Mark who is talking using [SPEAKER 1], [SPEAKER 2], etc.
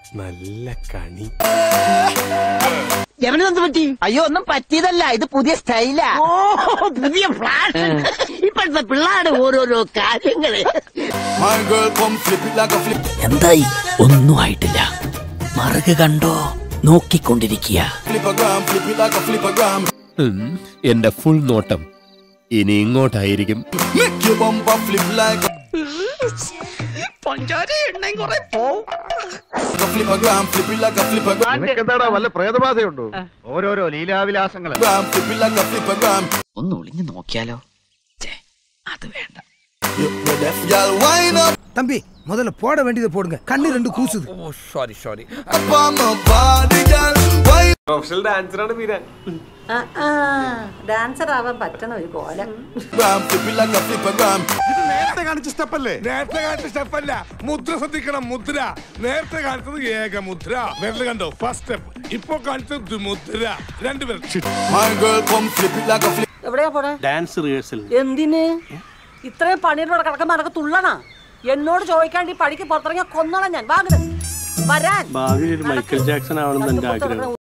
[SPEAKER 1] നല്ല കണി
[SPEAKER 2] എവനെന്ത് പറ്റി
[SPEAKER 3] അയ്യോ ഒന്നും പറ്റിയതല്ല ഇത് പുതിയ സ്റ്റൈലാ
[SPEAKER 2] ഓ പുതിയ ഫ്ലാഷ് ഇപ്പോഴത്തെ പിള്ളേരുടെ ഓരോരോ കാര്യങ്ങള്
[SPEAKER 4] My girl, come flip it like a flip.
[SPEAKER 5] എന്തായി ഒന്നും ആയിട്ടില്ല മറുക കണ്ടോ നോക്കിക്കൊണ്ടിരിക്കുക
[SPEAKER 4] Flipagram, flip it like a flipagram.
[SPEAKER 1] എന്റെ ഫുൾ നോട്ടം ഇനി ഇങ്ങോട്ടായിരിക്കും
[SPEAKER 4] Make your bumper flip like a
[SPEAKER 2] പഞ്ചാര എണ്ണയും കുറെ പോവും
[SPEAKER 4] a flipagram, flip it like a flipagram.
[SPEAKER 6] നിനക്കെന്താടാ വല്ല പ്രേതബാധയുണ്ടോ ഓരോരോ ലീലാവിലാസങ്ങൾ
[SPEAKER 4] Gram, flip it like a flipagram.
[SPEAKER 5] ഒന്ന് ഒളിഞ്ഞു നോക്കിയാലോ ഛേ, അത് വേണ്ട
[SPEAKER 4] You, you deaf, y'all wind up,
[SPEAKER 7] தம்பி முதல்ல போட வேண்டியதை போடுங்க கண்ணு ரெண்டு கூசுது
[SPEAKER 4] up on my body, y'all. Wind
[SPEAKER 1] professional ഡാൻസറാണ് മീരാൻ
[SPEAKER 8] ഡാൻസർ ആവാൻ പറ്റണ ഒരു കോലം
[SPEAKER 4] gram, flip it like a flipagram.
[SPEAKER 9] നേരത്തെ കാണിച്ച സ്റ്റെപ്പല്ലേ നേരത്തെ കാണിച്ച സ്റ്റെപ്പല്ല മുദ്ര ശ്രദ്ധിക്കണം മുദ്ര നേരത്തെ കാണിച്ചത് ഏക മുദ്ര വിരൽ കണ്ടോ ഫസ്റ്റ് സ്റ്റെപ്പ് ഇപ്പൊ കാണിച്ചത് മുദ്ര രണ്ടുപേരും
[SPEAKER 4] My girl, come flip it like a flip.
[SPEAKER 8] എവിടെയാ പോണേ
[SPEAKER 1] ഡാൻസ് റിഹേഴ്സൽ
[SPEAKER 8] എന്തിന് ഇത്രയും പണിയുടെ കിടക്കുമ്പോ എനക്ക് തുള്ളണ എന്നോട് ചോദിക്കാണ്ട് ഈ പടിക്ക് പുറത്തിറങ്ങിയ കൊന്നോളാം ഞാൻ വാങ്ങുന്നത് വരാൻ
[SPEAKER 1] ഭാവിയിൽ ഒരു മൈക്കൽ ജാക്സൺ ആവണം എന്റെ ആഗ്രഹം